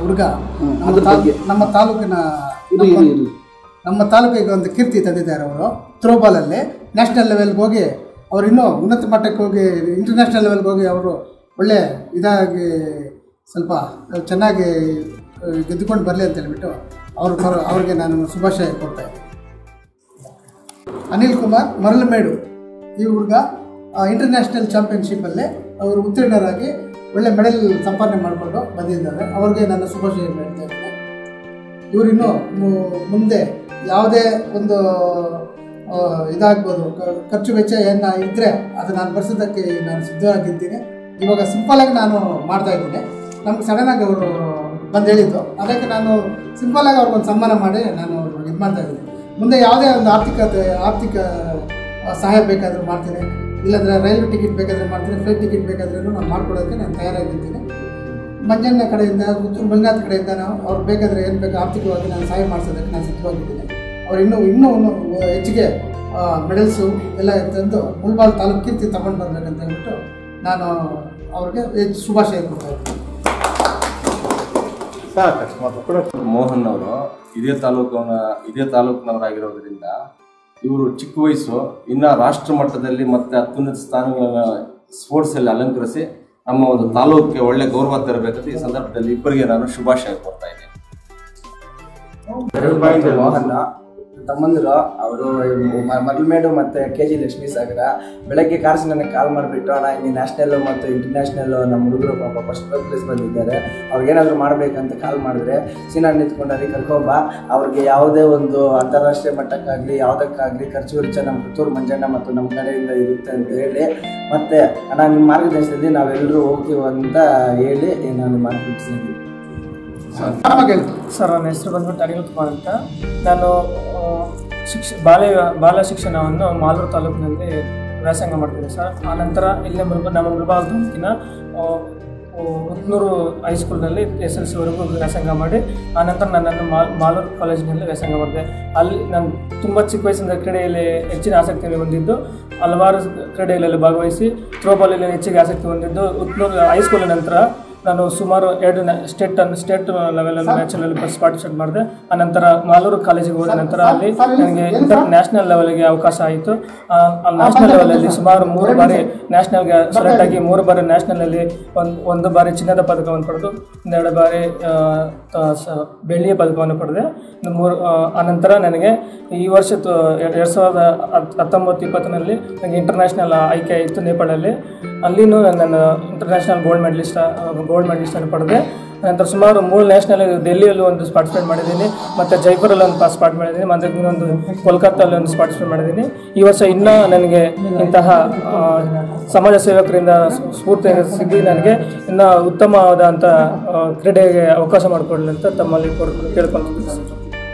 ಹುಡುಗ ನಮ್ಮ ಅದ್ರ ತಾಲೂ- ಬಗ್ಗೆ. ನಮ್ಮ ತಾಲೂಕಿನ ಇದು ನಮ್ಮ- ಇದು ಇದು ನಮ್ಮ ತಾಲೂಕಿಗೆ ಒಂದು ಕೀರ್ತಿ ತಂದಿದ್ದಾರೆ ಅವರು ಥ್ರೋಬಾಲಲ್ಲಿ ನ್ಯಾಷನಲ್ ಲೆವೆಲ್ಗೆ ಹೋಗಿ ಅವರು ಇನ್ನೂ ಉನ್ನತ ಮಟ್ಟಕ್ಕೆ ಹೋಗಿ ಇಂಟರ್ನ್ಯಾಷನಲ್ ಲೆವೆಲ್ಗೆ ಹೋಗಿ ಅವರು ಒಳ್ಳೆ ಇದಾಗಿ ಸ್ವಲ್ಪ ಚೆನ್ನಾಗಿ ಆ, ಗೆದ್ದುಕೊಂಡು ಬರಲಿ ಅಂತ ಹೇಳ್ಬಿಟ್ಟು ಅವ್ರ ಪರ ಅವ್ರಿಗೆ ನಾನು ಶುಭಾಶಯ ಕೊಡ್ತಾ ಇದ್ದೀನಿ ಅನಿಲ್ ಕುಮಾರ್ ಮರಳಮೇಡು ಈ ಹುಡುಗ ಇಂಟರ್ನ್ಯಾಷನಲ್ ಚಾಂಪಿಯನ್ಶಿಪ್ಪಲ್ಲಿ ಅವರು ಉತ್ತೀರ್ಣರಾಗಿ ಒಳ್ಳೆ ಮೆಡಲ್ ಸಂಪಾದನೆ ಮಾಡಿಕೊಂಡು ಬಂದಿದ್ದಾರೆ ಅವ್ರಿಗೆ ನನ್ನ ಶುಭಾಶಯ ಹೇಳ್ತಾ ಇದ್ದೀನಿ ಇವರಿನ್ನು ಮುಂದೆ ಯಾವುದೇ ಒಂದು ಆ, ಇದಾಗ್ಬೋದು ಕ- ಖರ್ಚು ವೆಚ್ಚ ಏನು ಇದ್ದರೆ ಅದು ನಾನು ಬರ್ಸೋದಕ್ಕೆ ನಾನು ಸಿದ್ಧವಾಗಿದ್ದೀನಿ ಇವಾಗ ಸಿಂಪಲಾಗಿ ನಾನು ಮಾಡ್ತಾ ಇದ್ದೀನಿ ನಮ್ಗೆ ಸಡನ್ನಾಗಿ ಅವರು ಬಂದು ಹೇಳಿದ್ದು ಅದಕ್ಕೆ ನಾನು ಸಿಂಪಲಾಗಿ ಅವ್ರಿಗೊಂದು ಸನ್ಮಾನ ಮಾಡಿ ನಾನು ಇದು ಮಾಡ್ತಾ ಇದ್ದೀನಿ ಮುಂದೆ ಯಾವುದೇ ಒಂದು ಆರ್ಥಿಕತೆ ಆರ್ಥಿಕ ಆ, ಸಹಾಯ ಬೇಕಾದರೂ ಮಾಡ್ತೀನಿ ಇಲ್ಲಾಂದರೆ ರೈಲ್ವೆ ಟಿಕೆಟ್ ಬೇಕಾದರೆ ಮಾಡ್ತೀನಿ ಫ್ಲೈಟ್ ಟಿಕೆಟ್ ಬೇಕಾದ್ರೂ ನಾನು ಮಾಡ್ಕೊಡೋಕ್ಕೆ ನಾನು ತಯಾರಾಗಿದ್ದೀನಿ ಮಂಜಣ್ಣ ಕಡೆಯಿಂದ ಪುತ್ತೂರು ಬಂಗಾದ ಕಡೆಯಿಂದ ನಾವು ಅವ್ರು ಬೇಕಾದರೆ ಏನು ಬೇಕು ಆರ್ಥಿಕವಾಗಿ ನಾನು ಸಹಾಯ ಮಾಡಿಸೋದಕ್ಕೆ ನಾನು ಸಿದ್ಧವಾಗಿದ್ದೀನಿ ಅವ್ರು ಇನ್ನೂ ಇನ್ನೂ ಇನ್ನೂ ಹೆಚ್ಚಿಗೆ ಮೆಡಲ್ಸು ಎಲ್ಲ ತಂದು ಮುಳ್ಬಾಲ್ ತಾಲೂಕು ಕೀರ್ತಿ ತಗೊಂಡು ಬರ್ಬೇಕಂತ ಹೇಳ್ಬಿಟ್ಟು ನಾನು ಅವ್ರಿಗೆ ಹೆಚ್ಚು ಶುಭಾಶಯ ಕೊಡ್ತಾ ಇದ್ದೀನಿ ಮೋಹನ್ ಅವರು ಇದೇ ತಾಲೂಕಿನ ಇದೇ ತಾಲೂಕಿನವರಾಗಿರೋದ್ರಿಂದ ಇವರು ಚಿಕ್ಕ ವಯಸ್ಸು ಇನ್ನ ರಾಷ್ಟ್ರ ಮಟ್ಟದಲ್ಲಿ ಮತ್ತೆ ಅತ್ಯುನ್ನತ ಸ್ಥಾನಗಳನ್ನ ಸ್ಪೋರ್ಟ್ಸ್ ಅಲ್ಲಿ ಅಲಂಕರಿಸಿ ನಮ್ಮ ಒಂದು ತಾಲೂಕಿಗೆ ಒಳ್ಳೆ ಗೌರವ ತರಬೇಕಂತ ಈ ಸಂದರ್ಭದಲ್ಲಿ ಇಬ್ಬರಿಗೆ ನಾನು ಶುಭಾಶಯ ಕೊಡ್ತಾ ಇದ್ದೀನಿ ಮೋಹನ್ ತಮ್ಮಂದಿರು ಅವರು ಮರಲ್ಮೇಡು ಮತ್ತು ಕೆ ಜಿ ಲಕ್ಷ್ಮೀ ಸಾಗರ ಬೆಳಗ್ಗೆ ಕಾರ್ಸಿ ನನಗೆ ಕಾಲ್ ಮಾಡಿಬಿಟ್ಟು ಅಣ್ಣ ಇಲ್ಲಿ ನ್ಯಾಷನಲ್ ಮತ್ತು ಇಂಟರ್ನ್ಯಾಷನಲ್ ನಮ್ಮ ಹುಡುಗರು ಪಾಪ ಫಸ್ಟ್ ಪ್ಲೇಸ್ ಬಂದಿದ್ದಾರೆ ಅವ್ರಿಗೇನಾದರೂ ಮಾಡಬೇಕಂತ ಕಾಲ್ ಮಾಡಿದ್ರೆ ಸೀನಾ ನಿಂತ್ಕೊಂಡಾರಿ ಕರ್ಕೊಂಬ ಅವ್ರಿಗೆ ಯಾವುದೇ ಒಂದು ಅಂತಾರಾಷ್ಟ್ರೀಯ ಮಟ್ಟಕ್ಕಾಗಲಿ ಯಾವುದಕ್ಕಾಗಲಿ ಖರ್ಚು ವೆಚ್ಚ ನಮ್ಮ ಪುತ್ತೂರು ಮಂಜಣ್ಣ ಮತ್ತು ನಮ್ಮ ಕಡೆಯಿಂದ ಇರುತ್ತೆ ಅಂತ ಹೇಳಿ ಮತ್ತು ಅಣ್ಣ ನಿಮ್ಮ ಮಾರ್ಗದರ್ಶನದಲ್ಲಿ ನಾವೆಲ್ಲರೂ ಹೋಗ್ತೀವಿ ಅಂತ ಹೇಳಿ ನಾನು ಮಾರ್ಗದರ್ಶಿಸಿದ್ದೀನಿ ಆರಾಮಾಗಿ ಹೇಳಿ ಸರ್ ನನ್ನ ಹೆಸರು ಬಂದ್ಬಿಟ್ಟು ಅನಿಲ್ ಕುಮಾರ್ ಅಂತ ನಾನು ಆ, ಶಿಕ್ಷ ಬಾಲ್ಯ ಬಾಲ ಶಿಕ್ಷಣವನ್ನು ಮಾಲೂರು ತಾಲೂಕಿನಲ್ಲಿ ವ್ಯಾಸಂಗ ಮಾಡ್ತಿದ್ದೆ ಸರ್ ಆನಂತರ ಇಲ್ಲೇ ಮುಲ್ಬ ನಮ್ಮ ಮುಲ್ಬಾಲ್ ತಾಲೂಕಿನ ಆ, ಆ, ಉತ್ನೂರು ಹೈಸ್ಕೂಲ್ನಲ್ಲಿ ಎಸ್ ಎಲ್ ಸಿವರೆಗೂ ವ್ಯಾಸಂಗ ಮಾಡಿ ಆನಂತರ ನನ್ನನ್ನು ಮಾಲ್ ಮಾಲೂರು ಕಾಲೇಜಿನಲ್ಲಿ ವ್ಯಾಸಂಗ ಮಾಡಿದೆ ಅಲ್ಲಿ ನಾನು ತುಂಬ ಚಿಕ್ಕ ವಯಸ್ಸಿಂದ ಕ್ರೀಡೆಯಲ್ಲಿ ಹೆಚ್ಚಿನ ಆಸಕ್ತಿಯನ್ನು ಹೊಂದಿದ್ದು ಹಲವಾರು ಕ್ರೀಡೆಗಳಲ್ಲಿ ಭಾಗವಹಿಸಿ ಥ್ರೋಬಾಲಲ್ಲಿ ಹೆಚ್ಚಿಗೆ ಆಸಕ್ತಿ ಹೊಂದಿದ್ದು ಉತ್ನೂರು ಹೈಸ್ಕೂಲ್ ನಂತರ ನಾನು ಸುಮಾರು ಎರಡು ಸ್ಟೇಟ್ ಸ್ಟೇಟ್ ಲೆವೆಲಲ್ಲಿ ಮ್ಯಾಚಲ್ಲಿ ಪಾರ್ಟಿಸಿಪೇಟ್ ಮಾಡಿದೆ ಆನಂತರ ಮಾಲೂರು ಕಾಲೇಜಿಗೆ ಹೋದ ನಂತರ ಅಲ್ಲಿ ನನಗೆ ಇಂಟರ್ ನ್ಯಾಷನಲ್ ಲೆವೆಲ್ಗೆ ಅವಕಾಶ ಆಯಿತು ಅಲ್ಲಿ ನ್ಯಾಷನಲ್ ಲೆವೆಲಲ್ಲಿ ಸುಮಾರು ಮೂರು ಬಾರಿ ನ್ಯಾಷನಲ್ಗೆ ಸೆಲೆಕ್ಟ್ ಆಗಿ ಮೂರು ಬಾರಿ ನ್ಯಾಷನಲಲ್ಲಿ ಒಂದು ಒಂದು ಬಾರಿ ಚಿನ್ನದ ಪದಕವನ್ನು ಪಡೆದು ಒಂದೆರಡು ಬಾರಿ ಆ, ತ- ಸ- ಬೆಳ್ಳಿಯ ಪದಕವನ್ನು ಪಡೆದೆ ಇನ್ನು ಮೂರು ಆ, ಆನಂತರ ನನಗೆ ಈ ವರ್ಷ ಎರಡು ಸಾವಿರದ ಹತ್- ಹತ್ತೊಂಬತ್ತು ಇಪ್ಪತ್ತರಲ್ಲಿ ನನಗೆ ಇಂಟರ್ನ್ಯಾಷನಲ್ ಆಯ್ಕೆ ಆಯಿತು ನೇಪಾಳಲ್ಲಿ ಅಲ್ಲಿನೂ ನಾನು ಇಂಟರ್ನ್ಯಾಷನಲ್ ಗೋಲ್ಡ್ ಮೆಡಲಿಸ್ಟ್ ಗೋಲ್ಡ್ ಮೆಡಲಿಸ್ಟನ್ನು ಪಡೆದೆ ನಂತರ ಸುಮಾರು ಮೂರು ನ್ಯಾಷನಲ್ ಡೆಲ್ಲಿಯಲ್ಲಿ ಒಂದು ಪಾರ್ಟಿಸಿಪೇಟ್ ಮಾಡಿದ್ದೀನಿ ಮತ್ತು ಜೈಪುರಲ್ಲಿ ಒಂದು ಪಾರ್ಟಿಸಿಪೇಟ್ ಮಾಡಿದ್ದೀನಿ ಮತ್ತು ಇನ್ನೊಂದು ಕೋಲ್ಕತ್ತಾದಲ್ಲಿ ಒಂದು ಪಾರ್ಟಿಸಿಪೇಟ್ ಮಾಡಿದ್ದೀನಿ ಈ ವರ್ಷ ಇನ್ನೂ ನನಗೆ ಇಂತಹ ಆ, ಸಮಾಜ ಸೇವಕರಿಂದ ಸ್ಫೂರ್ತಿ ಸಿಗಿ ನನಗೆ ಇನ್ನೂ ಉತ್ತಮವಾದಂಥ ಆ, ಕ್ರೀಡೆಗೆ ಅವಕಾಶ ಮಾಡಿಕೊಡಲಿ ಅಂತ ತಮ್ಮಲ್ಲಿ ಕೋರ್ ಕೇಳ್ಕೊಳ್ತೀನಿ ಸರ್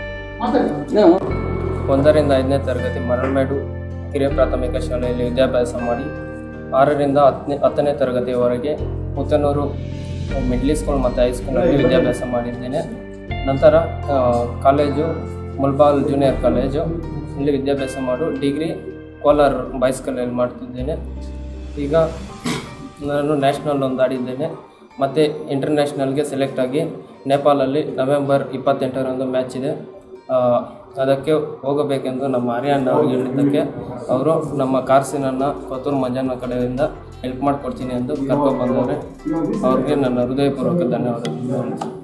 ನಾವು ಒಂದರಿಂದ ಐದನೇ ತರಗತಿ ಮರಳ್ಮೇಡು ಹಿರಿಯ ಪ್ರಾಥಮಿಕ ಶಾಲೆಯಲ್ಲಿ ವಿದ್ಯಾಭ್ಯಾಸ ಮಾಡಿ ಆರರಿಂದ ಹತ್ತನೇ ಹತ್ತನೇ ತರಗತಿಯವರೆಗೆ ಮುತ್ತನೂರು ಮಿಡ್ಲ್ ಸ್ಕೂಲ್ ಮತ್ತು ಹೈಸ್ಕೂಲಲ್ಲಿ ವಿದ್ಯಾಭ್ಯಾಸ ಮಾಡಿದ್ದೇನೆ ನಂತರ ಆ, ಕಾಲೇಜು ಮುಲ್ಬಾಲ್ ಜೂನಿಯರ್ ಕಾಲೇಜು ಇಲ್ಲಿ ವಿದ್ಯಾಭ್ಯಾಸ ಮಾಡು ಡಿಗ್ರಿ ಕೋಲಾರ್ ಬಾಯ್ಸ್ ಕಾಲೇಜಲ್ಲಿ ಮಾಡ್ತಿದ್ದೇನೆ ಈಗ ನಾನು ನ್ಯಾಷನಲ್ ಒಂದು ಆಡಿದ್ದೇನೆ ಮತ್ತು ಇಂಟರ್ನ್ಯಾಷನಲ್ಗೆ ಸೆಲೆಕ್ಟ್ ಆಗಿ ನೇಪಾಳಲ್ಲಿ ನವೆಂಬರ್ ಇಪ್ಪತ್ತೆಂಟರಂದು ಮ್ಯಾಚ್ ಇದೆ ಆ, ಅದಕ್ಕೆ ಹೋಗಬೇಕೆಂದು ನಮ್ಮ ಹರಿಯಾಣ ಅವ್ರಿಗೆ ಹೇಳಿದ್ದಕ್ಕೆ ಅವರು ನಮ್ಮ ಕಾರ್ಸಿನನ್ನು ಕೊತ್ತೂರು ಮಂಜಣ್ಣ ಕಡೆಯಿಂದ ಹೆಲ್ಪ್ ಮಾಡಿಕೊಡ್ತೀನಿ ಎಂದು ಕರ್ಕೊಂಡು ಬಂದವರು ಅವ್ರಿಗೆ ನನ್ನ ಹೃದಯಪೂರ್ವಕ ಧನ್ಯವಾದಗಳು